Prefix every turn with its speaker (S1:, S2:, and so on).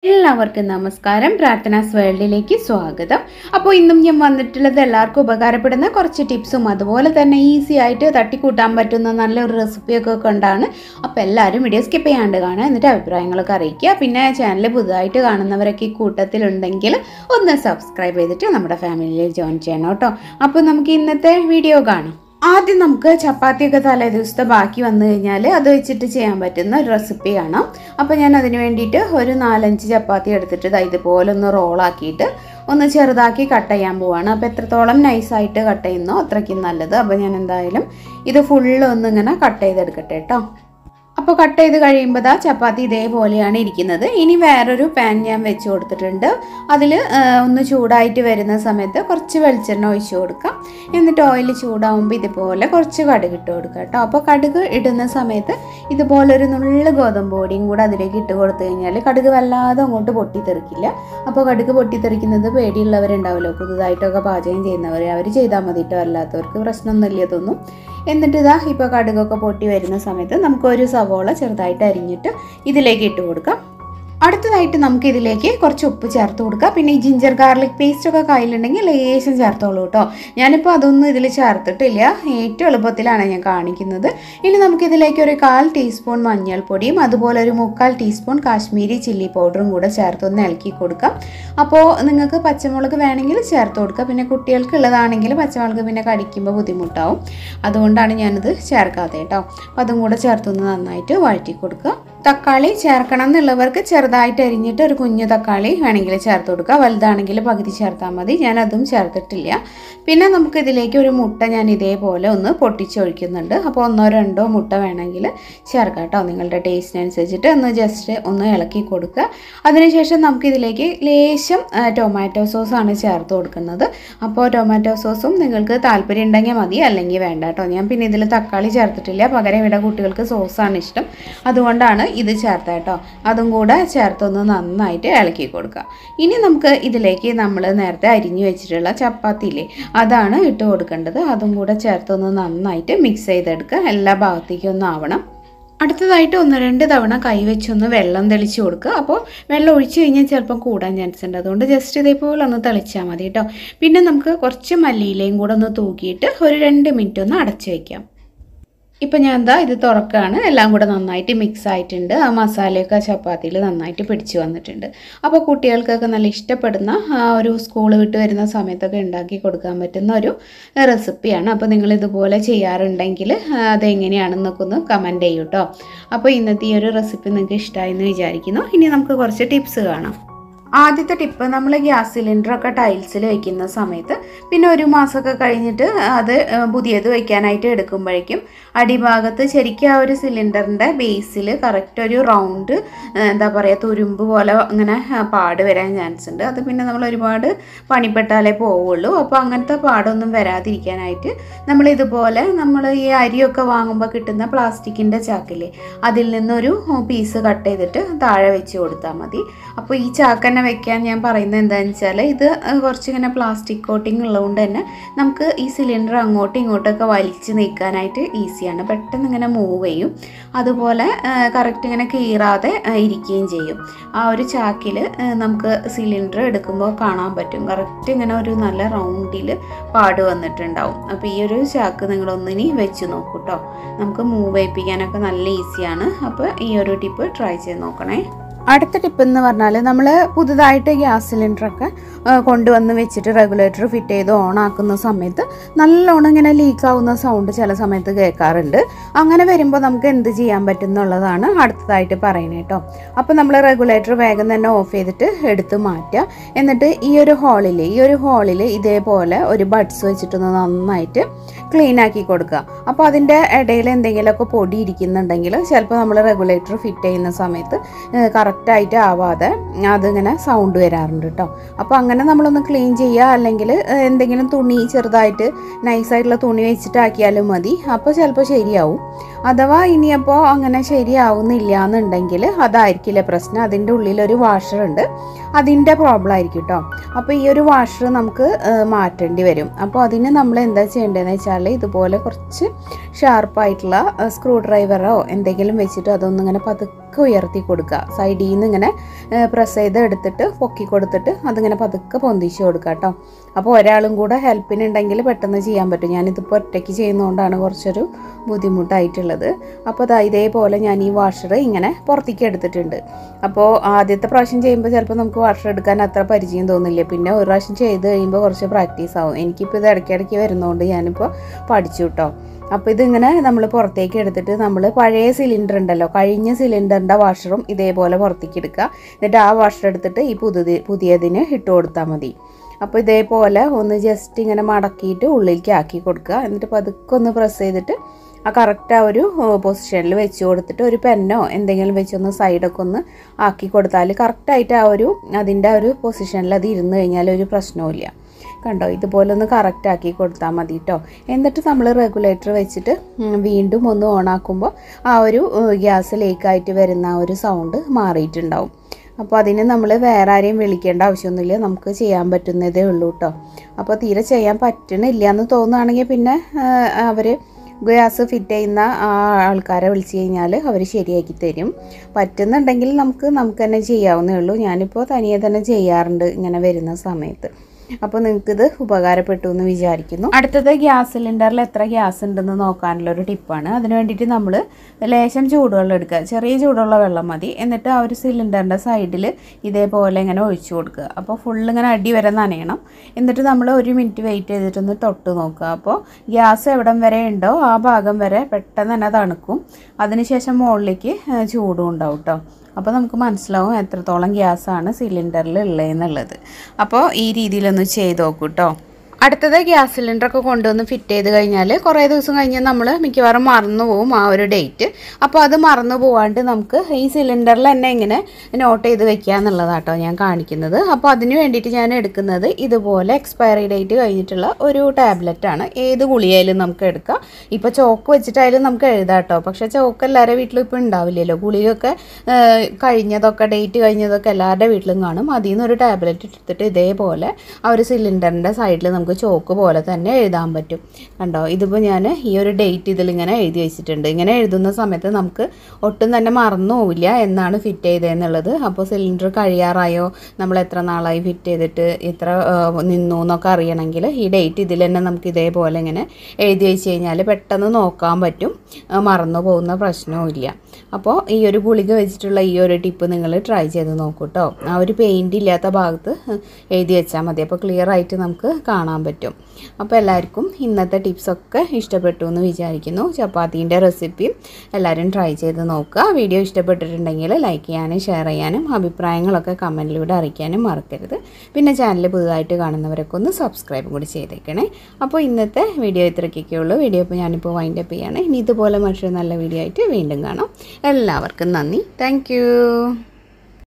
S1: എല്ലാവർക്കും നമസ്കാരം പ്രാർത്ഥനാസ് വേൾഡിലേക്ക് സ്വാഗതം അപ്പോൾ ഇന്നും ഞാൻ വന്നിട്ടുള്ളത് എല്ലാവർക്കും ഉപകാരപ്പെടുന്ന കുറച്ച് ടിപ്സും അതുപോലെ തന്നെ ഈസി ആയിട്ട് തട്ടിക്കൂട്ടാൻ പറ്റുന്ന നല്ലൊരു റെസിപ്പിയൊക്കെ കൊണ്ടാണ് അപ്പോൾ എല്ലാവരും വീഡിയോ സ്കിപ്പ് ചെയ്യാണ്ട് കാണുക എന്നിട്ട് അഭിപ്രായങ്ങളൊക്കെ അറിയിക്കുക പിന്നെ ചാനൽ പുതുതായിട്ട് കാണുന്നവരൊക്കെ ഈ കൂട്ടത്തിലുണ്ടെങ്കിൽ ഒന്ന് സബ്സ്ക്രൈബ് ചെയ്തിട്ട് നമ്മുടെ ഫാമിലിയിൽ ജോയിൻ ചെയ്യണം കേട്ടോ അപ്പോൾ നമുക്ക് ഇന്നത്തെ വീഡിയോ കാണാം ആദ്യം നമുക്ക് ചപ്പാത്തിയൊക്കെ തലേ ദിവസത്തെ ബാക്കി വന്നു കഴിഞ്ഞാൽ അത് വെച്ചിട്ട് ചെയ്യാൻ പറ്റുന്ന ഒരു റെസിപ്പി കാണാം അപ്പോൾ ഞാൻ അതിന് വേണ്ടിയിട്ട് ഒരു നാലഞ്ച് ചപ്പാത്തി എടുത്തിട്ട് ദാ ഇതുപോലെ ഒന്ന് റോളാക്കിയിട്ട് ഒന്ന് ചെറുതാക്കി കട്ട് ചെയ്യാൻ പോവാണ് അപ്പോൾ എത്രത്തോളം നൈസായിട്ട് കട്ട് ചെയ്യുന്നോ അത്രയ്ക്കും നല്ലത് അപ്പോൾ ഞാൻ എന്തായാലും ഇത് ഫുള്ള് ഒന്ന് ഇങ്ങനെ കട്ട് ചെയ്തെടുക്കട്ടെ കേട്ടോ അപ്പോൾ കട്ട് ചെയ്ത് കഴിയുമ്പോൾ ദാ ചപ്പാത്തി ഇതേപോലെയാണ് ഇരിക്കുന്നത് ഇനി വേറൊരു പാൻ ഞാൻ വെച്ച് കൊടുത്തിട്ടുണ്ട് അതിൽ ഒന്ന് ചൂടായിട്ട് വരുന്ന സമയത്ത് കുറച്ച് വെളിച്ചെണ്ണ ഒഴിച്ച് കൊടുക്കാം എന്നിട്ട് ഓയിൽ ചൂടാവുമ്പോൾ ഇതുപോലെ കുറച്ച് കടുക് ഇട്ട് കൊടുക്കുക കേട്ടോ അപ്പോൾ കടുക് ഇടുന്ന സമയത്ത് ഇതുപോലൊരു നുള്ളു ഗോതമ്പ് പൊടിയും കൂടെ അതിലേക്ക് ഇട്ട് കൊടുത്തു കഴിഞ്ഞാൽ കടുക് വല്ലാതെ അങ്ങോട്ട് പൊട്ടിത്തെറിക്കില്ല അപ്പോൾ കടുക് പൊട്ടിത്തെറിക്കുന്നത് പേടിയുള്ളവരുണ്ടാവുമല്ലോ പുതുതായിട്ടൊക്കെ പാചകം ചെയ്യുന്നവർ അവർ ചെയ്താൽ മതിട്ടോ അല്ലാത്തവർക്ക് പ്രശ്നമൊന്നുമില്ല തോന്നും എന്നിട്ട് ഇതാ ഇപ്പോൾ കടുകൊക്കെ പൊട്ടി വരുന്ന സമയത്ത് നമുക്കൊരു സവോള ചെറുതായിട്ട് അരിഞ്ഞിട്ട് ഇതിലേക്ക് ഇട്ട് കൊടുക്കാം അടുത്തതായിട്ട് നമുക്ക് ഇതിലേക്ക് കുറച്ച് ഉപ്പ് ചേർത്ത് കൊടുക്കാം പിന്നെ ഈ ജിഞ്ചർ ഗാർലിക് പേസ്റ്റ് ഒക്കെ കയ്യിലുണ്ടെങ്കിൽ ലേശം ചേർത്തോളൂ കേട്ടോ ഞാനിപ്പോൾ അതൊന്നും ഇതിൽ ചേർത്തിട്ടില്ല ഏറ്റവും എളുപ്പത്തിലാണ് ഞാൻ കാണിക്കുന്നത് ഇനി നമുക്കിതിലേക്ക് ഒരു കാൽ ടീസ്പൂൺ മഞ്ഞൾപ്പൊടിയും അതുപോലെ ഒരു മുക്കാൽ ടീസ്പൂൺ കാശ്മീരി ചില്ലി പൗഡറും കൂടെ ചേർത്തൊന്ന് ഇളക്കി കൊടുക്കാം അപ്പോൾ നിങ്ങൾക്ക് പച്ചമുളക് വേണമെങ്കിൽ ചേർത്ത് കൊടുക്കുക പിന്നെ കുട്ടികൾക്ക് ഉള്ളതാണെങ്കിൽ പച്ചമുളക് പിന്നെ കടിക്കുമ്പോൾ ബുദ്ധിമുട്ടാവും അതുകൊണ്ടാണ് ഞാനിത് ചേർക്കാതെ കേട്ടോ അപ്പോൾ അതും കൂടെ ചേർത്തൊന്ന് നന്നായിട്ട് വഴറ്റി കൊടുക്കുക തക്കാളി ചേർക്കണം എന്നുള്ളവർക്ക് ചെറുതായിട്ട് അരിഞ്ഞിട്ട് ഒരു കുഞ്ഞു തക്കാളി വേണമെങ്കിൽ ചേർത്ത് കൊടുക്കുക വലുതാണെങ്കിൽ പകുതി ചേർത്താൽ മതി ഞാൻ അതും ചേർത്തിട്ടില്ല പിന്നെ നമുക്ക് ഇതിലേക്ക് ഒരു മുട്ട ഞാൻ ഇതേപോലെ ഒന്ന് പൊട്ടിച്ചൊഴിക്കുന്നുണ്ട് അപ്പോൾ ഒന്നോ രണ്ടോ മുട്ട വേണമെങ്കിൽ ചേർക്കാം കേട്ടോ നിങ്ങളുടെ ടേസ്റ്റിനനുസരിച്ചിട്ട് ഒന്ന് ജസ്റ്റ് ഒന്ന് ഇളക്കി കൊടുക്കുക അതിനുശേഷം നമുക്കിതിലേക്ക് ലേശം ടൊമാറ്റോ സോസാണ് ചേർത്ത് കൊടുക്കുന്നത് അപ്പോൾ ടൊമാറ്റോ സോസും നിങ്ങൾക്ക് താല്പര്യം ഉണ്ടെങ്കിൽ മതി അല്ലെങ്കിൽ വേണ്ട കേട്ടോ ഞാൻ പിന്നെ ഇതിൽ തക്കാളി ചേർത്തിട്ടില്ല പകരം ഇവിടെ കുട്ടികൾക്ക് സോസാണ് ഇഷ്ടം അതുകൊണ്ടാണ് ഇത് ചേർത്ത കേട്ടോ അതും കൂടെ ചേർത്തൊന്ന് നന്നായിട്ട് ഇളക്കി കൊടുക്കുക ഇനി നമുക്ക് ഇതിലേക്ക് നമ്മൾ നേരത്തെ അരിഞ്ഞു വെച്ചിട്ടുള്ള ചപ്പാത്തിയില്ലേ അതാണ് ഇട്ട് കൊടുക്കേണ്ടത് അതും കൂടെ ചേർത്തൊന്ന് നന്നായിട്ട് മിക്സ് ചെയ്തെടുക്കുക എല്ലാ ഭാഗത്തേക്കും ഒന്ന് ആവണം അടുത്തതായിട്ട് ഒന്ന് രണ്ട് തവണ കൈ വെച്ചൊന്ന് വെള്ളം തെളിച്ച് കൊടുക്കുക അപ്പോൾ വെള്ളം ഒഴിച്ച് കഴിഞ്ഞാൽ ചിലപ്പോൾ കൂടാൻ ചാൻസ് ഉണ്ട് അതുകൊണ്ട് ജസ്റ്റ് ഇതേപോലെ ഒന്ന് തെളിച്ചാൽ മതി കേട്ടോ പിന്നെ നമുക്ക് കുറച്ച് മല്ലിയിലയും കൂടെ ഒന്ന് തൂക്കിയിട്ട് ഒരു രണ്ട് മിനിറ്റ് ഒന്ന് അടച്ച് വയ്ക്കാം ഇപ്പം ഞാൻ എന്താ ഇത് തുറക്കുകയാണ് എല്ലാം കൂടെ നന്നായിട്ട് മിക്സ് ആയിട്ടുണ്ട് ആ മസാലയൊക്കെ ചപ്പാത്തിയിൽ നന്നായിട്ട് പിടിച്ചു വന്നിട്ടുണ്ട് അപ്പോൾ കുട്ടികൾക്കൊക്കെ നല്ല ഇഷ്ടപ്പെടുന്ന ആ ഒരു സ്കൂൾ വിട്ട് വരുന്ന സമയത്തൊക്കെ ഉണ്ടാക്കി കൊടുക്കാൻ പറ്റുന്ന ഒരു റെസിപ്പിയാണ് അപ്പോൾ നിങ്ങൾ ഇതുപോലെ ചെയ്യാറുണ്ടെങ്കിൽ അതെങ്ങനെയാണെന്നൊക്കെ ഒന്ന് കമൻറ്റ് ചെയ്യൂ കേട്ടോ അപ്പോൾ ഇന്നത്തെ ഈ ഒരു റെസിപ്പി നിങ്ങൾക്ക് ഇഷ്ടമായി എന്ന് വിചാരിക്കുന്നു ഇനി നമുക്ക് കുറച്ച് ടിപ്സ് കാണാം ആദ്യത്തെ ടിപ്പ് നമ്മൾ ഗ്യാസ് സിലിണ്ടറൊക്കെ ടൈൽസിൽ വെക്കുന്ന സമയത്ത് പിന്നെ ഒരു മാസമൊക്കെ കഴിഞ്ഞിട്ട് അത് പുതിയത് വെക്കാനായിട്ട് എടുക്കുമ്പോഴേക്കും അടിഭാഗത്ത് ശരിക്കും ആ ഒരു സിലിണ്ടറിൻ്റെ ബേസിൽ കറക്റ്റ് ഒരു റൗണ്ട് എന്താ പറയുക തുരുമ്പ് പോലെ അങ്ങനെ പാട് വരാൻ ചാൻസ് ഉണ്ട് അത് പിന്നെ നമ്മൾ ഒരുപാട് പണിപ്പെട്ടാലേ പോവുള്ളൂ അപ്പോൾ അങ്ങനത്തെ പാടൊന്നും വരാതിരിക്കാനായിട്ട് നമ്മൾ ഇതുപോലെ നമ്മൾ ഈ അരിയൊക്കെ വാങ്ങുമ്പോൾ കിട്ടുന്ന പ്ലാസ്റ്റിക്കിൻ്റെ ചാക്കില്ലേ അതിൽ നിന്നൊരു പീസ് കട്ട് ചെയ്തിട്ട് താഴെ വെച്ച് കൊടുത്താൽ മതി അപ്പോൾ ഈ ചാക്ക് തന്നെ വെക്കാൻ ഞാൻ പറയുന്നത് എന്താണെന്ന് വെച്ചാൽ ഇത് കുറച്ചിങ്ങനെ പ്ലാസ്റ്റിക് കോട്ടിങ് ഉള്ളതുകൊണ്ട് തന്നെ നമുക്ക് ഈ സിലിണ്ടർ അങ്ങോട്ടും ഇങ്ങോട്ടൊക്കെ വലിച്ച് നീക്കാനായിട്ട് ഈസിയാണ് പെട്ടെന്ന് ഇങ്ങനെ മൂവ് ചെയ്യും അതുപോലെ കറക്റ്റ് ഇങ്ങനെ കീറാതെ ഇരിക്കുകയും ചെയ്യും ആ ഒരു ചാക്കിൽ നമുക്ക് സിലിണ്ടർ എടുക്കുമ്പോൾ കാണാൻ പറ്റും കറക്റ്റ് ഇങ്ങനെ ഒരു നല്ല റൗണ്ടിൽ പാട് വന്നിട്ടുണ്ടാവും അപ്പോൾ ഈ ഒരു ചാക്ക് നിങ്ങളൊന്നിനി വെച്ച് നോക്കൂ കേട്ടോ നമുക്ക് മൂവ് ചെയ്യിപ്പിക്കാനൊക്കെ നല്ല ഈസിയാണ് അപ്പോൾ ഈ ഒരു ടിപ്പ് ട്രൈ ചെയ്ത് നോക്കണേ അടുത്ത ടിപ്പ് എന്ന് പറഞ്ഞാൽ നമ്മൾ പുതുതായിട്ട് ഗ്യാസ് സിലിണ്ടറൊക്കെ കൊണ്ടുവന്ന് വെച്ചിട്ട് റെഗുലേറ്റർ ഫിറ്റ് ചെയ്ത് ഓൺ ആക്കുന്ന സമയത്ത് നല്ലോണം ഇങ്ങനെ ലീക്ക് ആവുന്ന സൗണ്ട് ചില സമയത്ത് കേൾക്കാറുണ്ട് അങ്ങനെ വരുമ്പോൾ നമുക്ക് എന്ത് ചെയ്യാൻ പറ്റും എന്നുള്ളതാണ് അടുത്തതായിട്ട് പറയുന്നത് കേട്ടോ അപ്പോൾ നമ്മൾ റെഗുലേറ്റർ വേഗം തന്നെ ഓഫ് ചെയ്തിട്ട് എടുത്ത് മാറ്റുക എന്നിട്ട് ഈ ഒരു ഹോളിൽ ഈ ഒരു ഹോളിൽ ഇതേപോലെ ഒരു ബഡ്സ് വെച്ചിട്ടൊന്ന് നന്നായിട്ട് ക്ലീൻ ആക്കി കൊടുക്കുക അപ്പോൾ അതിൻ്റെ ഇടയിൽ എന്തെങ്കിലുമൊക്കെ പൊടി ഇരിക്കുന്നുണ്ടെങ്കിൽ ചിലപ്പോൾ നമ്മൾ റെഗുലേറ്റർ ഫിറ്റ് ചെയ്യുന്ന സമയത്ത് കറക്റ്റായിട്ട് ആവാതെ അതിങ്ങനെ സൗണ്ട് വരാറുണ്ട് കേട്ടോ അപ്പോൾ അങ്ങനെ നമ്മളൊന്ന് ക്ലീൻ ചെയ്യുക അല്ലെങ്കിൽ എന്തെങ്കിലും തുണി ചെറുതായിട്ട് നൈസായിട്ടുള്ള തുണി വെച്ചിട്ടാക്കിയാലും മതി അപ്പോൾ ചിലപ്പോൾ ശരിയാവും അഥവാ ഇനിയപ്പോൾ അങ്ങനെ ശരിയാവുന്നില്ല എന്നുണ്ടെങ്കിൽ അതായിരിക്കില്ല പ്രശ്നം അതിൻ്റെ ഉള്ളിലൊരു വാഷർ ഉണ്ട് അതിൻ്റെ പ്രോബ്ലം ആയിരിക്കും കേട്ടോ അപ്പോൾ ഈ ഒരു വാഷർ നമുക്ക് മാറ്റേണ്ടി വരും അപ്പോൾ അതിന് നമ്മൾ എന്താ ചെയ്യേണ്ടതെന്ന് വെച്ചാൽ ഇതുപോലെ കുറച്ച് ഷാർപ്പായിട്ടുള്ള സ്ക്രൂ ഡ്രൈവറോ എന്തെങ്കിലും വെച്ചിട്ട് അതൊന്നിങ്ങനെ പതുക്കെ പതുക്കെ ഉയർത്തി കൊടുക്കുക സൈഡിൽ നിന്ന് ഇങ്ങനെ പ്രസ് ചെയ്ത് എടുത്തിട്ട് പൊക്കി കൊടുത്തിട്ട് അതിങ്ങനെ പതുക്കെ പൊന്തിച്ച് കൊടുക്കുക കേട്ടോ അപ്പോൾ ഒരാളും കൂടെ ഹെൽപ്പിനുണ്ടെങ്കിൽ പെട്ടെന്ന് ചെയ്യാൻ പറ്റും ഞാനിതിപ്പോൾ ഒറ്റയ്ക്ക് ചെയ്യുന്നതുകൊണ്ടാണ് കുറച്ചൊരു ബുദ്ധിമുട്ടായിട്ടുള്ളത് അപ്പോൾ ദാ ഇതേപോലെ ഞാൻ ഈ വാഷർ ഇങ്ങനെ പുറത്തേക്ക് എടുത്തിട്ടുണ്ട് അപ്പോൾ ആദ്യത്തെ പ്രാവശ്യം ചെയ്യുമ്പോൾ ചിലപ്പോൾ നമുക്ക് വാഷർ എടുക്കാൻ അത്ര പരിചയം തോന്നില്ല പിന്നെ ഒരു പ്രാവശ്യം ചെയ്ത് കഴിയുമ്പോൾ കുറച്ച് പ്രാക്ടീസ് ആവും എനിക്കിപ്പോൾ ഇത് ഇടയ്ക്കിടയ്ക്ക് വരുന്നതുകൊണ്ട് ഞാനിപ്പോൾ പഠിച്ചു കേട്ടോ അപ്പോൾ ഇതിങ്ങനെ നമ്മൾ പുറത്തേക്ക് എടുത്തിട്ട് നമ്മൾ പഴയ സിലിണ്ടർ ഉണ്ടല്ലോ കഴിഞ്ഞ സിലിണ്ടറിൻ്റെ വാഷറും ഇതേപോലെ പുറത്തേക്ക് എടുക്കുക എന്നിട്ട് ആ വാഷർ എടുത്തിട്ട് ഈ പുതിയ പുതിയതിന് ഇട്ട് കൊടുത്താൽ മതി അപ്പോൾ ഇതേപോലെ ഒന്ന് ജസ്റ്റ് ഇങ്ങനെ മടക്കിയിട്ട് ഉള്ളിലേക്ക് ആക്കി കൊടുക്കുക എന്നിട്ട് പതുക്കെ ഒന്ന് പ്രസ് ചെയ്തിട്ട് ആ കറക്റ്റ് ആ ഒരു പൊസിഷനിൽ വെച്ച് കൊടുത്തിട്ട് ഒരു പെന്നോ എന്തെങ്കിലും വെച്ചൊന്ന് സൈഡൊക്കെ ഒന്ന് ആക്കി കൊടുത്താൽ കറക്റ്റായിട്ട് ആ ഒരു അതിൻ്റെ ആ ഒരു പൊസിഷനിൽ അത് ഇരുന്ന് കഴിഞ്ഞാൽ ഒരു പ്രശ്നവുമില്ല കണ്ടോ ഇതുപോലെ ഒന്ന് കറക്റ്റ് ആക്കി കൊടുത്താൽ മതി കേട്ടോ എന്നിട്ട് നമ്മൾ റെഗുലേറ്റർ വെച്ചിട്ട് ഉം, വീണ്ടും ഒന്ന് ഓണാക്കുമ്പോൾ ആ ഒരു ഗ്യാസ് ലീക്കായിട്ട് വരുന്ന ആ ഒരു സൗണ്ട് മാറിയിട്ടുണ്ടാവും അപ്പോൾ അതിന് നമ്മൾ വേറെ ആരെയും വിളിക്കേണ്ട ആവശ്യമൊന്നുമില്ല നമുക്ക് ചെയ്യാൻ പറ്റുന്നതേ ഉള്ളൂ കേട്ടോ അപ്പോൾ തീരെ ചെയ്യാൻ പറ്റണില്ല എന്ന് തോന്നുകയാണെങ്കിൽ പിന്നെ അവർ ഗ്യാസ് ഫിറ്റ് ചെയ്യുന്ന ആ ആൾക്കാരെ വിളിച്ച് കഴിഞ്ഞാൽ അവർ ശരിയാക്കി തരും പറ്റുന്നുണ്ടെങ്കിൽ നമുക്ക് നമുക്ക് തന്നെ ചെയ്യാവുന്നേ ഉള്ളൂ ഞാനിപ്പോൾ തനിയെ തന്നെ ചെയ്യാറുണ്ട് ഇങ്ങനെ വരുന്ന സമയത്ത് അപ്പോൾ നിങ്ങൾക്കിത് ഉപകാരപ്പെട്ടു എന്ന് വിചാരിക്കുന്നു അടുത്തത് ഗ്യാസ് സിലിണ്ടറിൽ എത്ര ഗ്യാസ് ഉണ്ടെന്ന് നോക്കാനുള്ള ഒരു ടിപ്പാണ് അതിന് വേണ്ടിയിട്ട് നമ്മൾ ലേശം ചൂടുവെള്ളം എടുക്കുക ചെറിയ ചൂടുള്ള വെള്ളം മതി എന്നിട്ട് ആ ഒരു സിലിണ്ടറിൻ്റെ സൈഡിൽ ഇതേപോലെ ഇങ്ങനെ ഒഴിച്ചു കൊടുക്കുക അപ്പോൾ ഫുൾ ഇങ്ങനെ അടി വരെ നനയണം എന്നിട്ട് നമ്മൾ ഒരു മിനിറ്റ് വെയിറ്റ് ചെയ്തിട്ടൊന്ന് തൊട്ട് നോക്കുക അപ്പോൾ ഗ്യാസ് എവിടം വരെ ഉണ്ടോ ആ ഭാഗം വരെ പെട്ടെന്ന് തന്നെ തണുക്കും അതിനുശേഷം മുകളിലേക്ക് ഏഹ്, ചൂടും ഉണ്ടാവും കേട്ടോ അപ്പോൾ നമുക്ക് മനസ്സിലാവും എത്രത്തോളം ഗ്യാസാണ് സിലിണ്ടറിൽ ഉള്ളതെന്നുള്ളത് അപ്പോൾ ഈ രീതിയിലൊന്ന് ചെയ്ത് നോക്കൂ കേട്ടോ അടുത്തത് ഗ്യാസ് സിലിണ്ടറൊക്കെ കൊണ്ടുവന്ന് ഫിറ്റ് ചെയ്ത് കഴിഞ്ഞാൽ കുറേ ദിവസം കഴിഞ്ഞ് നമ്മൾ മിക്കവാറും മറന്നു പോകും ആ ഒരു ഡേറ്റ് അപ്പോൾ അത് മറന്നു പോവാണ്ട് നമുക്ക് ഈ സിലിണ്ടറിൽ തന്നെ ഇങ്ങനെ നോട്ട് ചെയ്ത് വെക്കുക എന്നുള്ളതാട്ടോ ഞാൻ കാണിക്കുന്നത് അപ്പോൾ അതിന് വേണ്ടിയിട്ട് ഞാൻ എടുക്കുന്നത് ഇതുപോലെ എക്സ്പയറി ഡേറ്റ് കഴിഞ്ഞിട്ടുള്ള ഒരു ടാബ്ലറ്റ് ആണ് ഏത് ഗുളികയിലും നമുക്ക് എടുക്കാം ഇപ്പോൾ ചോക്ക് വെച്ചിട്ടായാലും നമുക്ക് എഴുതാം കേട്ടോ പക്ഷേ ചോക്ക് എല്ലാവരുടെ വീട്ടിലും ഇപ്പോൾ ഉണ്ടാവില്ലല്ലോ ഗുളികയൊക്കെ ഏഹ്, കഴിഞ്ഞതൊക്കെ ഡേറ്റ് കഴിഞ്ഞതൊക്കെ എല്ലാവരുടെ വീട്ടിലും കാണും അതിൽ നിന്ന് ഒരു ടാബ്ലറ്റ് എടുത്തിട്ട് ഇതേപോലെ ആ ഒരു സിലിണ്ടറിൻ്റെ സൈഡിൽ നമുക്ക് ചോക്ക് പോലെ തന്നെ എഴുതാൻ പറ്റും കണ്ടോ ഇതിപ്പോൾ ഞാൻ ഈ ഒരു ഡേറ്റ് ഇതിലിങ്ങനെ എഴുതി വെച്ചിട്ടുണ്ട് ഇങ്ങനെ എഴുതുന്ന സമയത്ത് നമുക്ക് ഒട്ടും തന്നെ മറന്നു പോവില്ല എന്നാണ് ഫിറ്റ് ചെയ്തതെന്നുള്ളത് അപ്പോൾ സിലിണ്ടർ കഴിയാറായോ നമ്മൾ എത്ര നാളായി ഫിറ്റ് ചെയ്തിട്ട് എത്ര ആ, നിന്നു എന്നൊക്കെ അറിയണമെങ്കിൽ ഈ ഡേറ്റ് ഇതിൽ തന്നെ നമുക്ക് ഇതേപോലെ ഇങ്ങനെ എഴുതി വെച്ച് കഴിഞ്ഞാൽ പെട്ടെന്ന് നോക്കാൻ പറ്റും ആ, മറന്നു പോകുന്ന പ്രശ്നവും ഇല്ല അപ്പോൾ ഈ ഒരു ഗുളിക വെച്ചിട്ടുള്ള ഈ ഒരു ടിപ്പ് നിങ്ങൾ ട്രൈ ചെയ്ത് നോക്കൂ കേട്ടോ ആ ഒരു പെയിൻ്റ് ഇല്ലാത്ത ഭാഗത്ത് എഴുതി വെച്ചാൽ മതി അപ്പോൾ ക്ലിയർ ആയിട്ട് നമുക്ക് കാണാൻ പറ്റും അപ്പോൾ എല്ലാവർക്കും ഇന്നത്തെ ടിപ്സൊക്കെ ഇഷ്ടപ്പെട്ടു എന്ന് വിചാരിക്കുന്നു ചപ്പാത്തീൻ്റെ റെസിപ്പിയും എല്ലാവരും ട്രൈ ചെയ്ത് നോക്കുക വീഡിയോ ഇഷ്ടപ്പെട്ടിട്ടുണ്ടെങ്കിൽ ലൈക്ക് ചെയ്യാനും ഷെയർ ചെയ്യാനും അഭിപ്രായങ്ങളൊക്കെ കമൻറ്റിലൂടെ അറിയിക്കാനും മറക്കരുത് പിന്നെ ചാനൽ പുതുതായിട്ട് കാണുന്നവരൊക്കെ ഒന്ന് സബ്സ്ക്രൈബും കൂടി ചെയ്തേക്കണേ അപ്പോൾ ഇന്നത്തെ വീഡിയോ ഇത്രയ്ക്കൊക്കെ ഉള്ളൂ വീഡിയോ ഇപ്പോൾ ഞാനിപ്പോൾ വൈൻഡപ്പ് ചെയ്യാണ് ഇനി ഇതുപോലെ മറ്റൊരു നല്ല വീഡിയോ ആയിട്ട് വീണ്ടും കാണാം എല്ലാവർക്കും നന്ദി താങ്ക്